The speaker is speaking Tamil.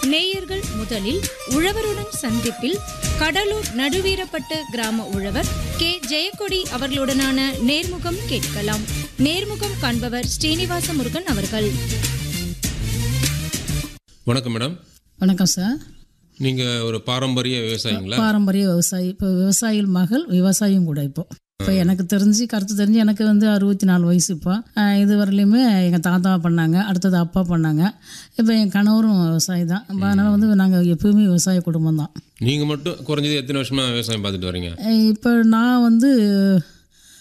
நேயர்கள் முதலில் உழவருடன் சந்திப்பில் கடலூர் நடுவீரப்பட்டு கிராம உழவர் கே ஜெயக்கொடி அவர்களுடனான நேர்முகம் கேட்கலாம் நேர்முகம் காண்பவர் ஸ்ரீனிவாச முருகன் அவர்கள் வணக்கம் மேடம் வணக்கம் சார் நீங்கள் ஒரு பாரம்பரிய விவசாயிங்களா பாரம்பரிய விவசாயி இப்போ விவசாயிகள் மகள் விவசாயியும் கூட இப்போ இப்போ எனக்கு தெரிஞ்சு கருத்து தெரிஞ்சு எனக்கு வந்து அறுபத்தி நாலு வயசு இப்போ ஆஹ் இது வரலையுமே எங்கள் தாத்தா பண்ணாங்க அடுத்தது அப்பா பண்ணாங்க இப்போ என் கணவரும் விவசாயி தான் அதனால் வந்து நாங்கள் எப்பவுமே விவசாய குடும்பம் தான் நீங்கள் மட்டும் குறைஞ்சது எத்தனை வருஷமாக விவசாயம் பார்த்துட்டு வரீங்க இப்போ நான் வந்து